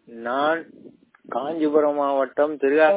நான் காஞ்சிபுரம் மாவட்டம் திருகா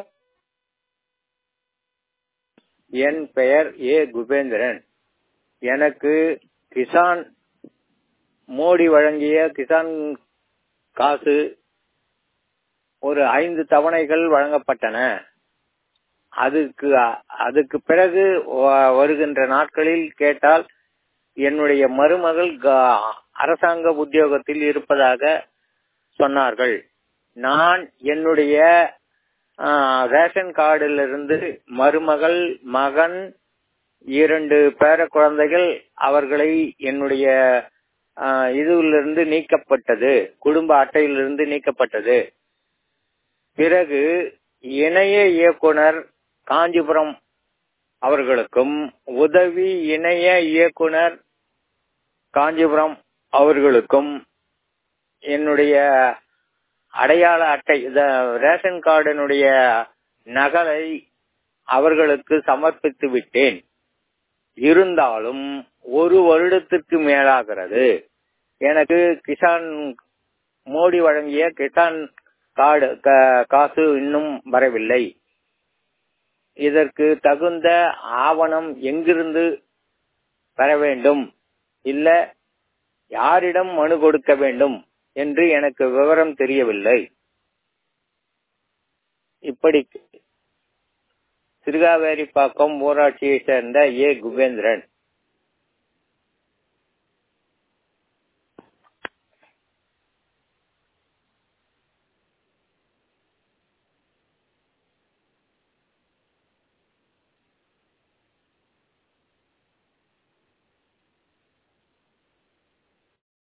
என் பெயர் ஏ குபேந்திரன் எனக்கு கிசான் மோடி வழங்கிய கிசான் காசு ஒரு ஐந்து தவணைகள் வழங்கப்பட்டன அதுக்கு அதுக்கு பிறகு வ- வருகின்ற நாட்களில் கேட்டால் என்னுடைய மருமகள் க- அரசாங்க உத்தியோகத்தில் இருப்பதாக சொன்னார்கள் நான் என்னுடைய ஆ, ரேஷன் கார்டிலிருந்து மருமகள் மகன் இரண்டு பேர குழந்தைகள் அவர்களை என்னுடைய ஆ, இதிலிருந்து நீக்கப்பட்டது குடும்ப அட்டையிலிருந்து நீக்கப்பட்டது பிறகு இணைய இயக்குனர் காஞ்சிபுரம் அவர்களுக்கும் உதவி இணைய இயக்குனர் காஞ்சிபுரம் அவர்களுக்கும் என்னுடைய அடையாள அட்டை இந்த ரேஷன் கார்டினுடைய நகலை அவர்களுக்கு சமர்ப்பித்து விட்டேன் இருந்தாலும் ஒரு வருடத்திற்கு மேலாகிறது எனக்கு கிசான் மோடி வழங்கிய கிசான் கார்டு க- காசு இன்னும் வரவில்லை இதற்கு தகுந்த ஆவணம் எங்கிருந்து பெற வேண்டும் இல்ல யாரிடம் மனு கொடுக்க வேண்டும் என்று எனக்கு விவரம் தெரியவில்லை இப்படி சிறுகாவேரிப்பாக்கம் ஊராட்சியை சேர்ந்த ஏ குபேந்திரன்